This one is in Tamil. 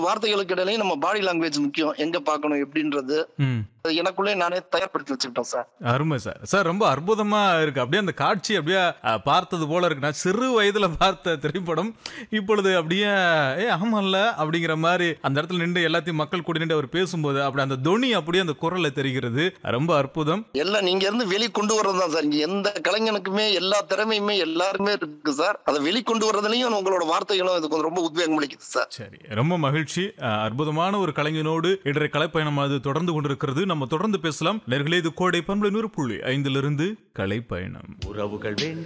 வார்த்தைகளுக்கு இடையிலையும் நம்ம பாடி லாங்குவேஜ் முக்கியம் எங்க பார்க்கணும் எப்படின்றது ம் அது எனக்குள்ளே நானே தயார்படுத்தி வச்சுக்கிட்டோம் சார் அருமை சார் சார் ரொம்ப அற்புதமா இருக்கு அப்படியே அந்த காட்சி அப்படியே அஹ், பார்த்தது போல இருக்கு நான் சிறு வயதுல பார்த்த திரைப்படம் இப்பொழுது அப்படியே ஏ ஆமால்ல அப்படிங்கிற மாதிரி அந்த இடத்துல நின்று எல்லாத்தையும் மக்கள் கூட நின்று அவர் பேசும்போது அப்படி அந்த தொனி அப்படியே அந்த குரல்ல தெரிகிறது ரொம்ப அற்புதம் எல்லாம் நீங்க இருந்து வெளி கொண்டு வர்றது தான் சார் இங்க எந்த கலைஞனுக்குமே எல்லா திறமையுமே எல்லாருமே இருக்கு சார் அதை வெளிக்கொண்டு வர்றதுலயும் உங்களோட வார்த்தைகளும் இதுக்கு வந்து ரொம்ப உத்வேகம் அளிக்குது சார் சரி ரொம்ப மகிழ்ச்சி அஹ், அற்புதமான ஒரு கலைஞனோடு இன்றைய கலைப்பயணம் அது தொடர்ந்து கொண்டிருக்கிறது நம்ம தொடர்ந்து பேசலாம் நேர்களே இது கோடை பண்பு நூறு புள்ளி ஐந்திலிருந்து கலைப்பயணம் உறவுகள் வேண்டும்